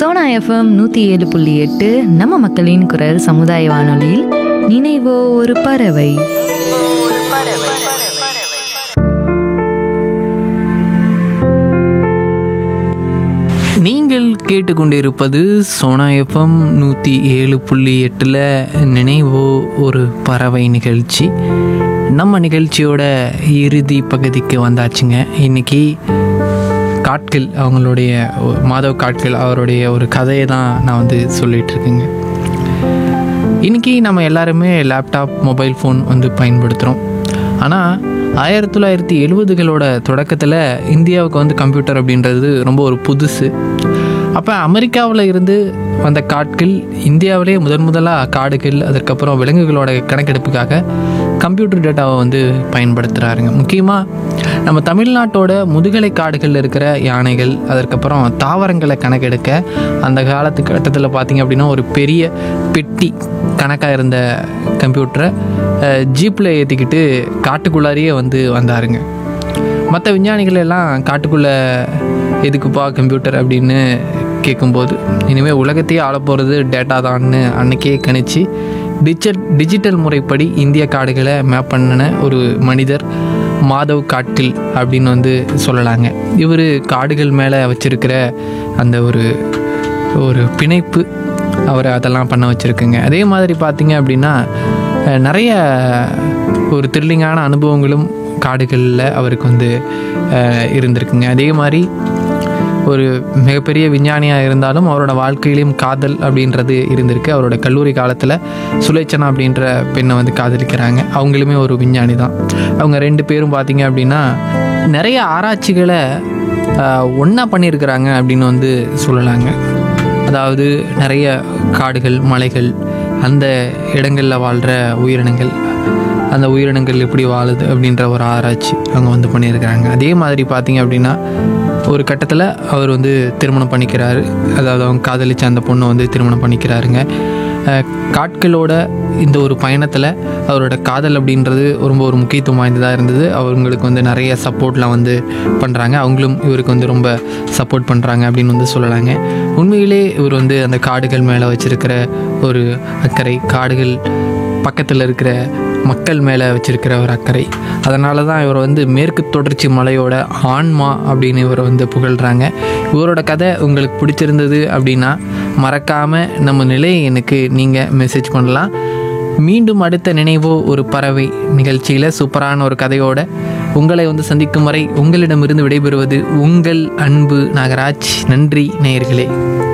Sona FM நூற்றி ஏழு புள்ளி எட்டு நம்ம மக்களின் குரல் சமுதாய வானொலியில் நினைவோ ஒரு பறவை நீங்கள் கேட்டுக்கொண்டிருப்பது சோனா எஃப்எம் நூற்றி ஏழு புள்ளி எட்டில் நினைவோ ஒரு பறவை நிகழ்ச்சி நம்ம நிகழ்ச்சியோட இறுதி பகுதிக்கு வந்தாச்சுங்க இன்னைக்கு காட்கில் அவங்களுடைய ஒ- மாதவ் காட்கில் அவருடைய ஒரு கதையை தான் நான் வந்து சொல்லிட்டு இருக்கேங்க இன்றைக்கி நம்ம எல்லாருமே லேப்டாப் மொபைல் ஃபோன் வந்து பயன்படுத்துகிறோம் ஆனால் ஆயிரத்தி தொள்ளாயிரத்தி எழுபதுகளோட தொடக்கத்தில் இந்தியாவுக்கு வந்து கம்ப்யூட்டர் அப்படின்றது ரொம்ப ஒரு புதுசு அப்போ அமெரிக்காவில் இருந்து வந்த காட்கள் இந்தியாவிலே முதன் முதலாக காடுகள் அதற்கப்புறம் விலங்குகளோட கணக்கெடுப்புக்காக கம்ப்யூட்டர் டேட்டாவை வந்து பயன்படுத்துகிறாருங்க முக்கியமாக நம்ம தமிழ்நாட்டோட முதுகலை காடுகளில் இருக்கிற யானைகள் அதற்கப்புறம் தாவரங்களை கணக்கெடுக்க அந்த காலத்து கட்டத்தில் பார்த்தீங்க அப்படின்னா ஒரு பெரிய பெட்டி கணக்காக இருந்த கம்ப்யூட்டரை ஜீப்பில் ஏற்றிக்கிட்டு காட்டுக்குள்ளாரியே வந்து வந்தாருங்க மற்ற விஞ்ஞானிகள் எல்லாம் காட்டுக்குள்ளே எதுக்குப்பா கம்ப்யூட்டர் அப்படின்னு கேட்கும்போது இனிமேல் உலகத்தையே ஆள போகிறது டேட்டா தான்னு அன்னைக்கே கணிச்சு டிஜிட்டல் டிஜிட்டல் முறைப்படி இந்திய காடுகளை மேப் பண்ணின ஒரு மனிதர் மாதவ் காட்டில் அப்படின்னு வந்து சொல்லலாங்க இவர் காடுகள் மேலே வச்சிருக்கிற அந்த ஒரு ஒரு பிணைப்பு அவரை அதெல்லாம் பண்ண வச்சுருக்குங்க அதே மாதிரி பார்த்தீங்க அப்படின்னா அஹ், நிறைய ஒரு த்ரில்லிங்கான அனுபவங்களும் காடுகளில் அவருக்கு வந்து அஹ், இருந்திருக்குங்க அதே மாதிரி ஒரு மிகப்பெரிய விஞ்ஞானியாக இருந்தாலும் அவரோட வாழ்க்கையிலையும் காதல் அப்படின்றது இருந்திருக்கு அவரோட கல்லூரி காலத்தில் சுலேச்சனா அப்படின்ற பெண்ணை வந்து காதலிக்கிறாங்க அவங்களுமே ஒரு விஞ்ஞானி தான் அவங்க ரெண்டு பேரும் பார்த்தீங்க அப்படின்னா நிறைய ஆராய்ச்சிகளை ஒன்றா பண்ணியிருக்கிறாங்க அப்படின்னு வந்து சொல்லலாங்க அதாவது நிறைய காடுகள் மலைகள் அந்த இடங்களில் வாழ்கிற உயிரினங்கள் அந்த உயிரினங்கள் எப்படி வாழுது அப்படின்ற ஒரு ஆராய்ச்சி அவங்க வந்து பண்ணியிருக்கிறாங்க அதே மாதிரி பார்த்தீங்க அப்படின்னா ஒரு கட்டத்தில் அவர் வந்து திருமணம் பண்ணிக்கிறாரு அதாவது அவங்க காதலிச்ச அந்த பொண்ணை வந்து திருமணம் பண்ணிக்கிறாருங்க அஹ், காட்களோட இந்த ஒரு பயணத்தில் அவரோட காதல் அப்படின்றது ரொம்ப ஒரு முக்கியத்துவம் வாய்ந்ததாக இருந்தது அவங்களுக்கு வந்து நிறைய சப்போர்ட்லாம் வந்து பண்ணுறாங்க அவங்களும் இவருக்கு வந்து ரொம்ப சப்போர்ட் பண்ணுறாங்க அப்படின்னு வந்து சொல்லலாங்க உண்மையிலே இவர் வந்து அந்த காடுகள் மேலே வச்சிருக்கிற ஒரு அக்கறை காடுகள் பக்கத்தில் இருக்கிற மக்கள் மேலே வச்சிருக்கிற ஒரு அக்கறை அதனால தான் இவர் வந்து மேற்கு தொடர்ச்சி மலையோட ஆன்மா அப்படின்னு இவரை வந்து புகழ்கிறாங்க இவரோட கதை உங்களுக்கு பிடிச்சிருந்தது அப்படின்னா மறக்காமல் நம்ம நிலையை எனக்கு நீங்கள் மெசேஜ் பண்ணலாம் மீண்டும் அடுத்த நினைவோ ஒரு பறவை நிகழ்ச்சியில் சூப்பரான ஒரு கதையோட உங்களை வந்து சந்திக்கும் வரை உங்களிடமிருந்து விடைபெறுவது உங்கள் அன்பு நாகராஜ் நன்றி நேயர்களே